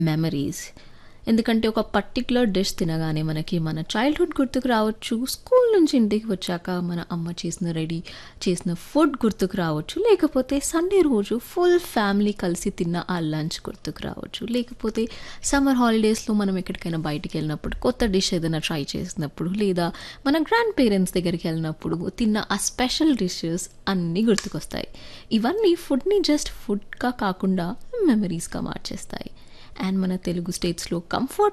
memories ఎందుకంటే ఒక particular dish తినగానే మనకి మన చైల్డ్హుడ్ గుర్తుకు రావచ్చు స్కూల్ నుంచి ఇంటికి వచ్చాక మన అమ్మ చేసిన రెడీ చేసిన ఫుడ్ గుర్తుకు రావచ్చు లేకపోతే సండే రోజు ఫుల్ ఫ్యామిలీ కలిసి తిన్న ఆ లంచ్ గుర్తుకు రావచ్చు లేకపోతే సమ్మర్ హాలిడేస్లో మనం ఎక్కడికైనా బయటికి వెళ్ళినప్పుడు కొత్త డిష్ ఏదైనా ట్రై చేసినప్పుడు లేదా మన గ్రాండ్ పేరెంట్స్ దగ్గరికి వెళ్ళినప్పుడు తిన్న ఆ స్పెషల్ డిషెస్ అన్నీ గుర్తుకొస్తాయి ఇవన్నీ ఫుడ్ని జస్ట్ ఫుడ్గా కాకుండా మెమరీస్గా మార్చేస్తాయి అండ్ మన తెలుగు స్టేట్స్లో కంఫర్ట్